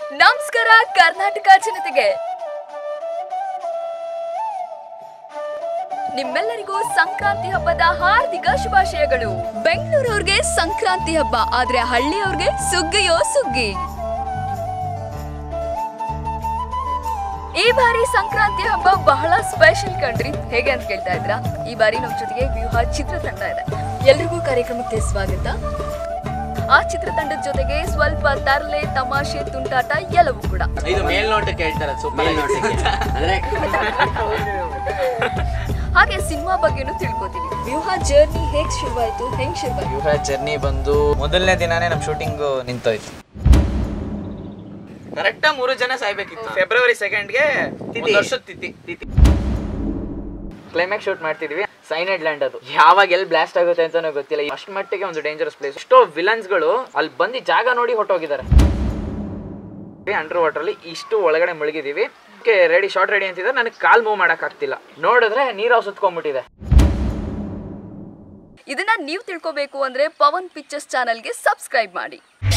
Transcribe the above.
ನಮಸ್ಕಾರ ಕರ್ನಾಟಕ ಜನತೆಗೆ ನಿಮ್ಮೆಲ್ಲರಿಗೂ ಸಂಕ್ರಾಂತಿ ಹಬ್ಬದ ಹಾರ್ದಿಕ ಶುಭಾಶಯಗಳು ಬೆಂಗಳೂರವ್ರಿಗೆ ಸಂಕ್ರಾಂತಿ ಹಬ್ಬ ಆದ್ರೆ ಹಳ್ಳಿಯವ್ರಿಗೆ ಸುಗ್ಗಿಯೋ ಸುಗ್ಗಿ ಈ ಬಾರಿ ಸಂಕ್ರಾಂತಿ ಹಬ್ಬ ಬಹಳ ಸ್ಪೆಷಲ್ ಕಣ್ರಿ ಹೇಗೆ ಅಂತ ಕೇಳ್ತಾ ಇದ್ರ ಈ ಬಾರಿ ನಮ್ ಜೊತೆಗೆ ವ್ಯೂಹ ಚಿತ್ರತಂಡ ಇದೆ ಎಲ್ರಿಗೂ ಕಾರ್ಯಕ್ರಮಕ್ಕೆ ಸ್ವಾಗತ ಆ ಚಿತ್ರತಂಡದ ಜೊತೆಗೆ ಸ್ವಲ್ಪ ತರಲೆ ತಮಾಷೆ ತುಂಟಾಟ ಎಲ್ಲವೂ ಕೂಡ ಇದು ಮೇಲ್ನೋಟಕ್ಕೆ ಹೇಳ್ತಾರೆ ಸೂಪರ್ ಅಂದ್ರೆ ಹಾಗೆ ಸಿನಿಮಾ ಬಗ್ಗೆನೂ ತಿಳ್ಕೊತೀವಿ ವ್ಯೂಹ ಜರ್ನಿ ಹೇಗ್ ಶುರುವಾಯ್ತು ಹೆಂಗ್ ಶುರುವಾಯ್ತು ವ್ಯೂಹ ಜರ್ನಿ ಬಂದು ಮೊದಲನೇ ದಿನಾನೇ ನಮ್ಮ ಶೂಟಿಂಗ್ ನಿಂತೋಯ್ತು ಕರೆಕ್ಟ್ ಮೂರು ಜನ ಸಾಯ್ಬೇಕಿತ್ತು ಫೆಬ್ರವರಿ ಸೆಕೆಂಡ್ಗೆ ಒಂದು ವರ್ಷದ ತಿಥಿ ತಿಥಿ ಕ್ಲೈಮ್ಯಾಕ್ಸ್ ಶೂಟ್ ಮಾಡ್ತಿದ್ವಿ ಸೈನೆಡ್ ಲ್ಯಾಂಡ್ ಅದು ಯಾವಾಗ ಎಲ್ಲಿ ಬ್ಲಾಸ್ಟ್ ಆಗುತ್ತೆ ಅಂತಾನೂ ಗೊತ್ತಿಲ್ಲ ಅಷ್ಟು ಮಟ್ಟಿಗೆ ಒಂದು ಡೇಂಜರಸ್ ಪ್ಲೇಸ್ ಎಷ್ಟೋ ವಿಲನ್ಸ್ಗಳು ಅಲ್ಲಿ ಬಂದು ಜಾಗ ನೋಡಿ ಹೊಟ್ಟೋಗಿದ್ದಾರೆ ಅಂಡರ್ ವಾಟರ್ ಅಲ್ಲಿ ಇಷ್ಟು ಒಳಗಡೆ ಮುಳುಗಿದೀವಿ ರೆಡಿ ಶಾರ್ಟ್ ರೆಡಿ ಅಂತಿದ್ರೆ ನನಗೆ ಕಾಲ್ ಮೂವ್ ಮಾಡಕ್ ಆಗ್ತಿಲ್ಲ ನೋಡಿದ್ರೆ ನೀರಾವ್ ಸುತ್ಕೊಂಡ್ಬಿಟ್ಟಿದೆ ಇದನ್ನ ನೀವು ತಿಳ್ಕೊಬೇಕು ಅಂದ್ರೆ ಪವನ್ ಪಿಕ್ಚರ್ಸ್ ಚಾನಲ್ಗೆ ಸಬ್ಸ್ಕ್ರೈಬ್ ಮಾಡಿ